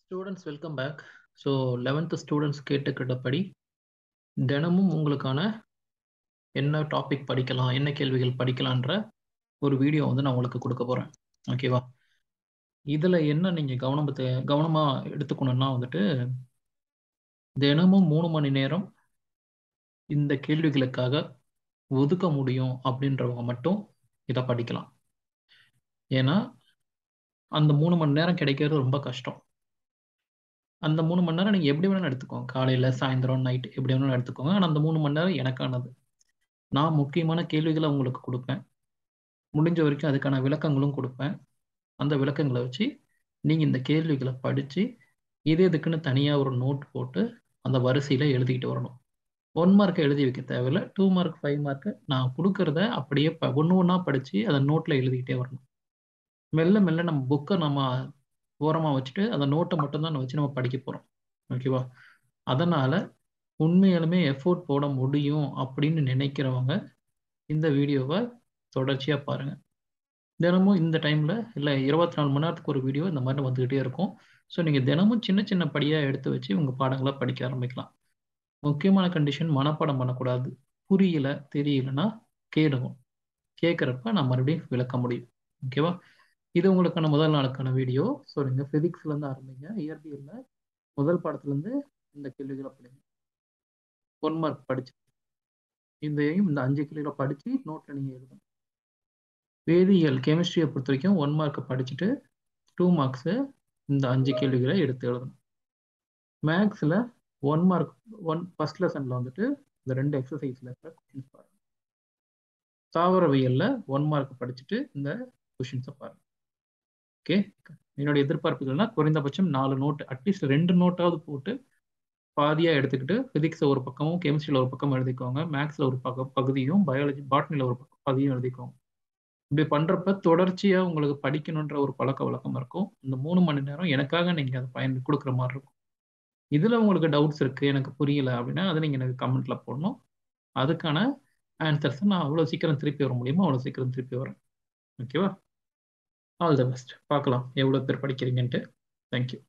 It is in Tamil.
students welcome back so eleventh students கேட்டுக்கிட்டபடி தினமும் உங்களுக்கான என்ன டாபிக் படிக்கலாம் என்ன கேள்விகள் படிக்கலான்ற ஒரு வீடியோ வந்து நான் உங்களுக்கு கொடுக்க போகிறேன் ஓகேவா இதில் என்ன நீங்கள் கவனத்தை கவனமாக எடுத்துக்கணும்னா வந்துட்டு தினமும் மூணு மணி நேரம் இந்த கேள்விகளுக்காக ஒதுக்க முடியும் அப்படின்றவங்க மட்டும் இதை படிக்கலாம் ஏன்னா அந்த மூணு மணி நேரம் கிடைக்கிறது ரொம்ப கஷ்டம் அந்த மூணு மணி நேரம் நீங்கள் எப்படி வேணாலும் எடுத்துக்கோங்க காலையில் சாயந்தரம் நைட் எப்படி வேணாலும் எடுத்துக்கோங்க ஆனால் அந்த மூணு மணி நேரம் எனக்கானது நான் முக்கியமான கேள்விகளை உங்களுக்கு கொடுப்பேன் முடிஞ்ச வரைக்கும் அதுக்கான விளக்கங்களும் கொடுப்பேன் அந்த விளக்கங்களை வச்சு நீங்கள் இந்த கேள்விகளை படித்து இது எதுக்குன்னு தனியாக ஒரு நோட் போட்டு அந்த வரிசையில் எழுதிக்கிட்டு வரணும் ஒன் மார்க்கை எழுதி வைக்க தேவையில்லை டூ மார்க் ஃபைவ் மார்க்கு நான் கொடுக்கறத அப்படியே ப ஒன்று ஒன்றா படித்து அதை நோட்டில் எழுதிக்கிட்டே வரணும் மெல்ல மெல்ல நம்ம புக்கை நம்ம ஓரமாக வச்சுட்டு அந்த நோட்டை மட்டும்தான் வச்சு நம்ம படிக்க போகிறோம் ஓகேவா அதனால் உண்மையாலுமே எஃபோர்ட் போட முடியும் அப்படின்னு நினைக்கிறவங்க இந்த வீடியோவை தொடர்ச்சியாக பாருங்கள் தினமும் இந்த டைமில் இல்லை இருபத்தி நாலு மணி நேரத்துக்கு ஒரு வீடியோ இந்த மாதிரி வந்துக்கிட்டே இருக்கும் ஸோ நீங்கள் தினமும் சின்ன சின்ன படியாக எடுத்து வச்சு உங்கள் பாடங்களை படிக்க ஆரம்பிக்கலாம் முக்கியமான கண்டிஷன் மனப்பாடம் பண்ணக்கூடாது புரியல தெரியலன்னா கேளுங்க கேட்குறப்ப நான் மறுபடியும் விளக்க முடியும் ஓகேவா இது உங்களுக்கான முதல் நாளுக்கான வீடியோ ஸோ நீங்கள் ஃபிசிக்ஸ்லேருந்து ஆரம்பிங்க இயற்பியலில் முதல் பாடத்துலேருந்து இந்த கேள்விகளை படிங்க ஒன் மார்க் படிச்சு இதையும் இந்த அஞ்சு கேள்விகளை படித்து நோட்டில் நீங்கள் எழுதணும் வேதியியல் கெமிஸ்ட்ரியை பொறுத்த வரைக்கும் ஒன் மார்க்கை படிச்சுட்டு டூ மார்க்ஸு இந்த அஞ்சு கேள்விகளை எடுத்து எழுதணும் மேக்ஸில் ஒன் மார்க் ஒன் ஃபஸ்ட் லெசனில் வந்துட்டு இந்த ரெண்டு எக்ஸசைஸில் இருக்கிற கொஷின்ஸ் பாருங்கள் தாவரவியலில் ஒன் மார்க் படிச்சுட்டு இந்த கொஷின்ஸை பாருங்கள் ஓகே என்னுடைய எதிர்பார்ப்புகள்னா குறைந்தபட்சம் நாலு நோட்டு அட்லீஸ்ட் ரெண்டு நோட்டாவது போட்டு பாதியாக எடுத்துக்கிட்டு ஃபிசிக்ஸை ஒரு பக்கமும் கெமிஸ்ட்ரியில் ஒரு பக்கம் எழுதிக்கோங்க மேக்ஸில் ஒரு பக்கம் பகுதியும் பயாலஜி பாட்னியில் ஒரு பக்கம் பகுதியும் எழுதிக்கோங்க இப்படி பண்ணுறப்ப தொடர்ச்சியாக உங்களுக்கு படிக்கணுன்ற ஒரு பழக்க வழக்கம் இருக்கும் இந்த மூணு மணி நேரம் எனக்காக நீங்கள் அதை பயன் கொடுக்குற மாதிரி இருக்கும் இதில் உங்களுக்கு டவுட்ஸ் இருக்குது எனக்கு புரியல அப்படின்னா அதை நீங்கள் எனக்கு கமெண்ட்டில் போடணும் அதுக்கான ஆன்சர்ஸை நான் அவ்வளோ சீக்கிரம் திருப்பி வர முடியுமோ அவ்வளோ சீக்கிரம் திருப்பி வரேன் ஓகேவா ஆல் த பெஸ்ட் பார்க்கலாம் எவ்வளோ பேர் படிக்கிறீங்கன்ட்டு தேங்க்யூ